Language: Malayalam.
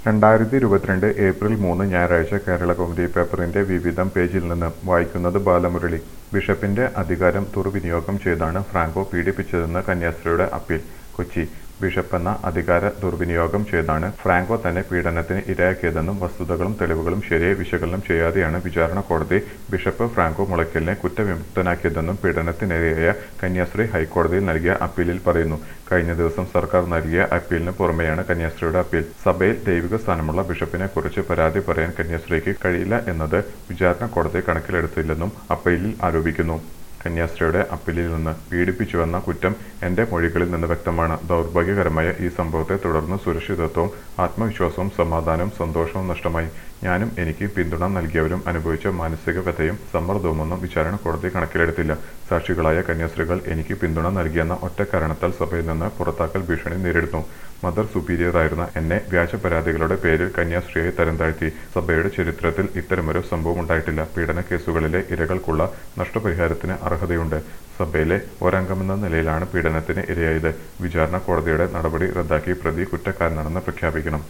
രണ്ടായിരത്തി ഇരുപത്തിരണ്ട് ഏപ്രിൽ മൂന്ന് ഞായറാഴ്ച കേരള കൗമുദി പേപ്പറിന്റെ വിവിധം പേജിൽ നിന്ന് വായിക്കുന്നത് ബാലമുരളി ബിഷപ്പിന്റെ അധികാരം ദുർവിനിയോഗം ചെയ്താണ് ഫ്രാങ്കോ പീഡിപ്പിച്ചതെന്ന് കന്യാസ്ത്രീയുടെ അപ്പീൽ കൊച്ചി ബിഷപ്പെന്ന അധികാര ദുർവിനിയോഗം ചെയ്താണ് ഫ്രാങ്കോ തന്നെ പീഡനത്തിന് ഇരയാക്കിയതെന്നും വസ്തുതകളും തെളിവുകളും ശരിയായി വിശകലനം ചെയ്യാതെയാണ് വിചാരണ കോടതി ബിഷപ്പ് ഫ്രാങ്കോ മുളയ്ക്കലിനെ കുറ്റവിമുക്തനാക്കിയതെന്നും പീഡനത്തിനിരയായ കന്യാസ്ത്രീ ഹൈക്കോടതിയിൽ നൽകിയ അപ്പീലിൽ പറയുന്നു കഴിഞ്ഞ ദിവസം സർക്കാർ നൽകിയ അപ്പീലിന് പുറമെയാണ് കന്യാസ്ത്രീയുടെ അപ്പീൽ സഭയിൽ ദൈവിക സ്ഥാനമുള്ള ബിഷപ്പിനെ കുറിച്ച് പരാതി പറയാൻ കന്യാസ്ത്രീക്ക് കഴിയില്ല എന്നത് വിചാരണ കോടതി കണക്കിലെടുത്തില്ലെന്നും അപ്പീലിൽ ആരോപിക്കുന്നു കന്യാസ്ത്രീയുടെ അപ്പീലിൽ നിന്ന് പീഡിപ്പിച്ചുവെന്ന കുറ്റം എന്റെ മൊഴികളിൽ നിന്ന് വ്യക്തമാണ് ദൗർഭാഗ്യകരമായ ഈ സംഭവത്തെ തുടർന്ന് സുരക്ഷിതത്വവും ആത്മവിശ്വാസവും സമാധാനവും സന്തോഷവും നഷ്ടമായി ഞാനും എനിക്ക് പിന്തുണ നൽകിയവരും അനുഭവിച്ച മാനസിക വ്യഥയും സമ്മർദ്ദവുമൊന്നും വിചാരണ കോടതി കണക്കിലെടുത്തില്ല സാക്ഷികളായ കന്യാസ്ത്രീകൾ എനിക്ക് പിന്തുണ നൽകിയെന്ന ഒറ്റ കാരണത്താൽ സഭയിൽ നിന്ന് പുറത്താക്കൽ ഭീഷണി നേരിടുന്നു മദർ സുപ്പീരിയറായിരുന്ന എന്നെ വ്യാജ പരാതികളുടെ പേരിൽ കന്യാസ്ത്രീയെ തരം താഴ്ത്തി സഭയുടെ ചരിത്രത്തിൽ ഇത്തരമൊരു സംഭവം ഉണ്ടായിട്ടില്ല പീഡന കേസുകളിലെ ഇരകൾക്കുള്ള നഷ്ടപരിഹാരത്തിന് അർഹതയുണ്ട് സഭയിലെ ഒരംഗമെന്ന നിലയിലാണ് പീഡനത്തിന് ഇരയായത് വിചാരണ കോടതിയുടെ നടപടി റദ്ദാക്കി പ്രതി കുറ്റക്കാരനാണെന്ന് പ്രഖ്യാപിക്കണം